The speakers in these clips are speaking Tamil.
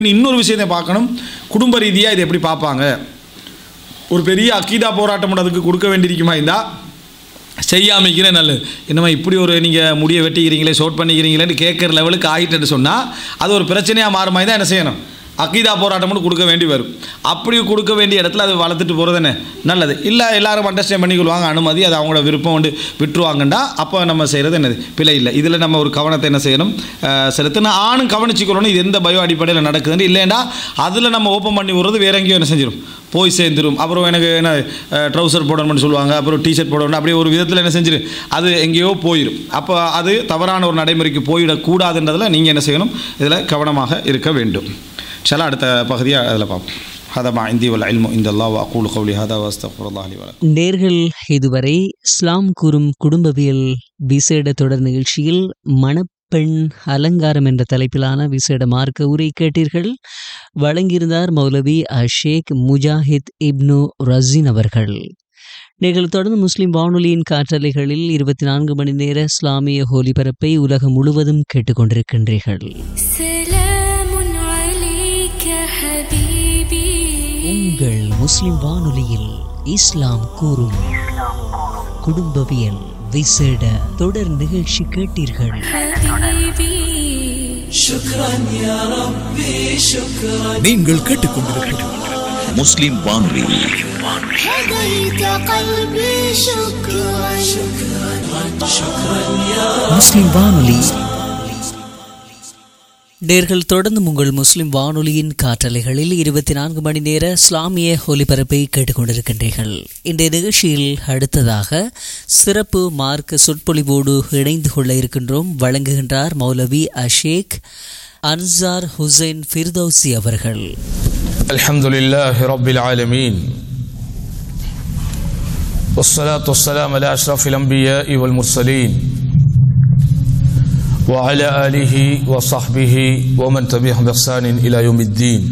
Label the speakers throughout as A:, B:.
A: இன்னொரு விஷயத்தை பார்க்கணும் குடும்ப ரீதியாக இது எப்படி பார்ப்பாங்க ஒரு பெரிய அக்கீதா போராட்டம் அதுக்கு கொடுக்க வேண்டியிருக்குமா இருந்தால் செய்யாமிக்கிறே நல்லது என்னம்மா இப்படி ஒரு நீங்கள் முடியை வெட்டிக்கிறீங்களே ஷோட் பண்ணிக்கிறீங்களேன்னு கேட்குற லெவலுக்கு ஆகிட்டுன்னு சொன்னால் அது ஒரு பிரச்சனையாக மாறுமா தான் என்ன செய்யணும் அக்கீதா போராட்டம்னு கொடுக்க வேண்டி வரும் அப்படி கொடுக்க வேண்டிய இடத்துல அது வளர்த்துட்டு போகிறது என்ன நல்லது இல்லை எல்லாரும் அண்டர்ஸ்டாண்ட் பண்ணிக்கொள்வாங்க அனுமதி அது அவங்களோட விருப்பம் வந்து விட்டுருவாங்கண்டா அப்போ நம்ம செய்கிறது என்னது பிழை இல்லை இதில் நம்ம ஒரு கவனத்தை என்ன செய்யணும் அஹ், செலுத்தணும் ஆணும் கவனிச்சுக்கொள்ளணும் இது எந்த பயோ அடிப்படையில் நடக்குதுன்னு இல்லைண்டா அதில் நம்ம ஓப்பன் பண்ணி விடுறது வேற எங்கேயோ என்ன செஞ்சிடும் போய் சேர்ந்துரும் அப்புறம் எனக்கு என்ன ட்ரௌசர் போடணும்னு சொல்லுவாங்க அப்புறம் டிஷர்ட் போடணும் அப்படியே ஒரு விதத்தில் என்ன செஞ்சிரு அது எங்கேயோ போயிடும் அப்போ அது தவறான ஒரு நடைமுறைக்கு போயிடக்கூடாதுன்றதில் நீங்கள் என்ன செய்யணும் இதில் கவனமாக இருக்க வேண்டும் சலா அடுத்த பகுதியாக அதில் பார்ப்போம் ஹதமா இந்தி வல் இல்மு இந்த அல்லா வாக்கூல் கவுலி ஹதா வஸ்தகுரல்லா அலி வல
B: நேர்கள் இதுவரை இஸ்லாம் கூறும் குடும்பவியல் விசேட தொடர் நிகழ்ச்சியில் மணப்பெண் அலங்காரம் என்ற தலைப்பிலான விசேட மார்க்க உரை கேட்டீர்கள் வழங்கியிருந்தார் மௌலவி அஷேக் முஜாஹித் இப்னு ரசீன் அவர்கள் நீங்கள் தொடர்ந்து முஸ்லிம் வானொலியின் காற்றலைகளில் இருபத்தி நான்கு மணி நேர இஸ்லாமிய ஒலிபரப்பை உலகம் முழுவதும் கேட்டுக்கொண்டிருக்கின்றீர்கள்
C: سلام عليك حبيبي
B: உங்கள் முஸ்லிம் வானொலியில் இஸ்லாம் கூறும் குடும்பவியல் விசேட தொடர் நிகழ்ச்சி கேட்டீர்கள்
C: حبيبي
D: நீங்கள் கேட்டுக்கொண்டிருப்பது முஸ்லிம் வானொலி
C: هديت قلبي شكرا
B: முஸ்லிம் வானொலி நேர்கள் தொடர்ந்து உங்கள் முஸ்லிம் வானொலியின் காற்றலைகளில் இருபத்தி நான்கு மணி நேர இஸ்லாமிய ஒலிபரப்பை கேட்டுக்கொண்டிருக்கின்றீர்கள் இன்றைய நிகழ்ச்சியில் அடுத்ததாக சிறப்பு மார்க்க சொற்பொழிவோடு இணைந்து கொள்ள இருக்கின்றோம் வழங்குகின்றார் மௌலவி அஷேக் அன்சார் ஹுசைன் ஃபிர்தௌசி அவர்கள்
E: الحمد لله رب العالمين والصلاة والسلام على أشرف الأنبياء والمرسلين وعلى آله وصحبه ومن تبعهم بإحسان إلى يوم الدين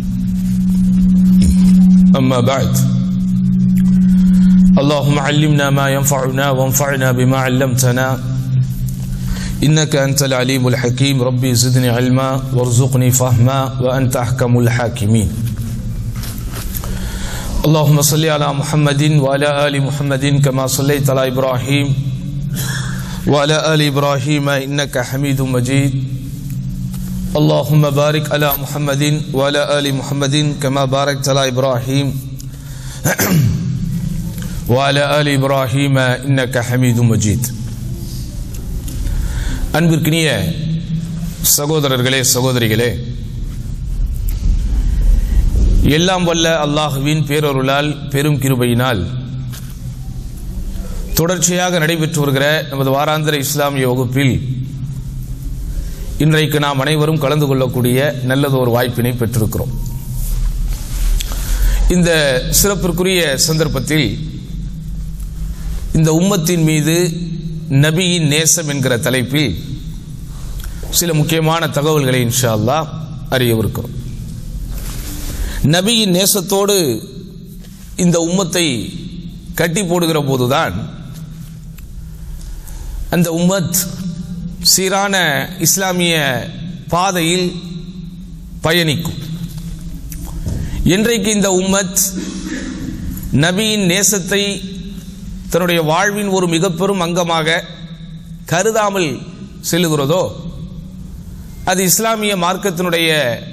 E: أما بعد اللهم علمنا ما ينفعنا وانفعنا بما علمتنا إنك أنت العليم الحكيم ربي زدني علما وارزقني فهما وأنت أحكم الحاكمين اللهم صل على محمد وعلى آل محمد كما صليت على إبراهيم وعلى آل إبراهيم إنك حميد مجيد اللهم بارك على محمد وعلى آل محمد كما باركت على إبراهيم وعلى آل إبراهيم إنك حميد مجيد அன்பிற்கினிய சகோதரர்களே சகோதரிகளே எல்லாம் வல்ல அல்லாஹுவின் பேரொருளால் பெரும் கிருபையினால் தொடர்ச்சியாக நடைபெற்று வருகிற நமது வாராந்திர இஸ்லாமிய வகுப்பில் இன்றைக்கு நாம் அனைவரும் கலந்து கொள்ளக்கூடிய நல்லதொரு வாய்ப்பினை பெற்றிருக்கிறோம் இந்த சிறப்பிற்குரிய சந்தர்ப்பத்தில் இந்த உம்மத்தின் மீது நபியின் நேசம் என்கிற தலைப்பில் சில முக்கியமான தகவல்களை இன்ஷா அல்லாஹ் அறியவிருக்கிறோம் நபியின் நேசத்தோடு இந்த உம்மத்தை கட்டி போடுகிற போதுதான் அந்த உம்மத் சீரான இஸ்லாமிய பாதையில் பயணிக்கும் இன்றைக்கு இந்த உம்மத் நபியின் நேசத்தை தன்னுடைய வாழ்வின் ஒரு மிக பெரும் அங்கமாக கருதாமல் செல்லுகிறதோ அது இஸ்லாமிய மார்க்கத்தினுடைய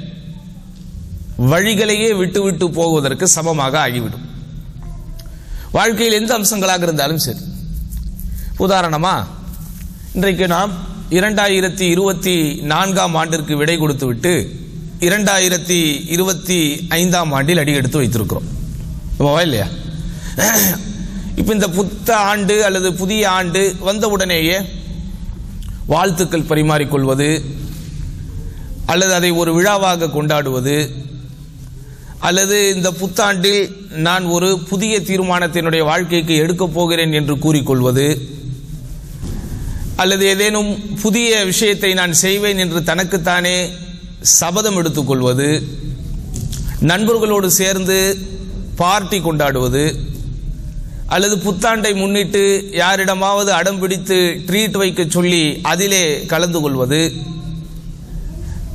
E: வழிகளையே விட்டு விட்டு போவதற்கு சமமாக ஆகிவிடும் வாழ்க்கையில் எந்த அம்சங்களாக இருந்தாலும் சரி உதாரணமா இன்றைக்கு நாம் இரண்டாயிரத்தி இருபத்தி நான்காம் ஆண்டிற்கு விடை கொடுத்து விட்டு இரண்டாயிரத்தி இருபத்தி ஐந்தாம் ஆண்டில் அடி எடுத்து வைத்திருக்கிறோம் ஆமாவா இல்லையா இப்போ இந்த புத்த ஆண்டு அல்லது புதிய ஆண்டு வந்த உடனேயே வாழ்த்துக்கள் பரிமாறிக்கொள்வது அல்லது அதை ஒரு விழாவாக கொண்டாடுவது அல்லது இந்த புத்தாண்டில் நான் ஒரு புதிய தீர்மானத்தை என்னுடைய வாழ்க்கைக்கு எடுக்கப் போகிறேன் என்று கூறிக்கொள்வது அல்லது ஏதேனும் புதிய விஷயத்தை நான் செய்வேன் என்று தனக்குத்தானே சபதம் எடுத்துக்கொள்வது நண்பர்களோடு சேர்ந்து பார்ட்டி கொண்டாடுவது அல்லது புத்தாண்டை முன்னிட்டு யாரிடமாவது அடம் பிடித்து ட்ரீட் வைக்க சொல்லி அதிலே கலந்து கொள்வது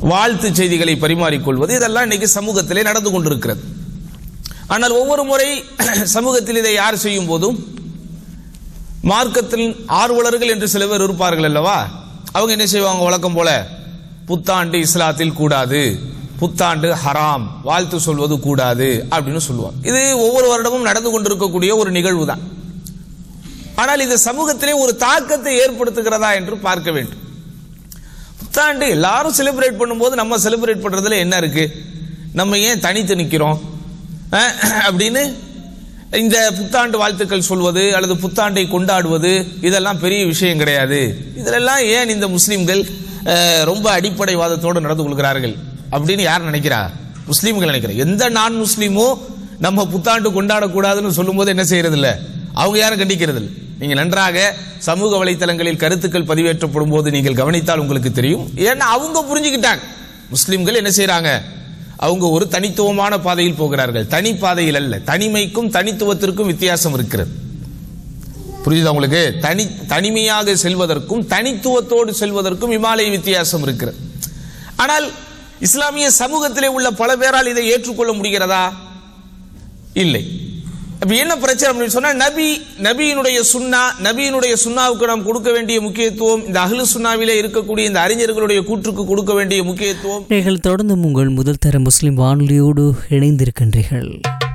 E: வாழ்த்து செய்திகளை பரிமாறிக்கொள்வது இதெல்லாம் இன்னைக்கு சமூகத்திலே நடந்து கொண்டிருக்கிறது ஆனால் ஒவ்வொரு முறை சமூகத்தில் இதை யார் செய்யும் போதும் மார்க்கத்தில் ஆர்வலர்கள் என்று சில பேர் இருப்பார்கள் அல்லவா அவங்க என்ன செய்வாங்க வழக்கம் போல புத்தாண்டு இஸ்லாத்தில் கூடாது புத்தாண்டு ஹராம் வாழ்த்து சொல்வது கூடாது அப்படின்னு சொல்லுவாங்க இது ஒவ்வொரு வருடமும் நடந்து கொண்டிருக்கக்கூடிய ஒரு நிகழ்வு தான் ஆனால் இது சமூகத்திலே ஒரு தாக்கத்தை ஏற்படுத்துகிறதா என்று பார்க்க வேண்டும் புத்தாண்டு எல்லாரும் செலிப்ரேட் பண்ணும்போது நம்ம செலிப்ரேட் பண்றதுல என்ன இருக்கு நம்ம ஏன் தனித்து நிற்கிறோம் அஹ், அப்படின்னு இந்த புத்தாண்டு வாழ்த்துக்கள் சொல்வது அல்லது புத்தாண்டை கொண்டாடுவது இதெல்லாம் பெரிய விஷயம் கிடையாது இதிலெல்லாம் ஏன் இந்த முஸ்லிம்கள் அஹ், ரொம்ப அடிப்படைவாதத்தோடு நடந்து கொள்கிறார்கள் அப்படின்னு யார் நினைக்கிறா முஸ்லீம்கள் நினைக்கிறேன் எந்த நான் முஸ்லீமோ நம்ம புத்தாண்டு கொண்டாடக்கூடாதுன்னு சொல்லும்போது என்ன செய்யறது இல்ல அவங்க யாரும் கண்டிக்கிறது இல்ல நீங்க நன்றாக சமூக வலைத்தளங்களில் கருத்துக்கள் பதிவேற்றப்படும் போது நீங்கள் கவனித்தால் உங்களுக்கு தெரியும் ஏன்னா அவங்க புரிஞ்சுக்கிட்டாங்க முஸ்லிம்கள் என்ன செய்றாங்க அவங்க ஒரு தனித்துவமான பாதையில் போகிறார்கள் தனி பாதையில் அல்ல தனிமைக்கும் தனித்துவத்திற்கும் வித்தியாசம் இருக்கிறது புரியுதா உங்களுக்கு தனி தனிமையாக செல்வதற்கும் தனித்துவத்தோடு செல்வதற்கும் இமாலய வித்தியாசம் இருக்கிறது ஆனால் இஸ்லாமிய சமூகத்திலே உள்ள பல பேரால் இதை ஏற்றுக்கொள்ள முடிகிறதா இல்லை அப்ப என்ன பிரச்சனை அப்படின்னு சொன்னா நபி நபியினுடைய சுன்னா நபியினுடைய சுன்னாவுக்கு நாம் கொடுக்க வேண்டிய முக்கியத்துவம் இந்த அஹ்லு சுன்னாவிலே இருக்கக்கூடிய இந்த அறிஞர்களுடைய கூற்றுக்கு கொடுக்க வேண்டிய முக்கியத்துவம்
B: நீங்கள் தொடர்ந்தும் உங்கள் முதல் தர முஸ்லிம் வானொலியோடு இணைந்திருக்கின்றீர்கள்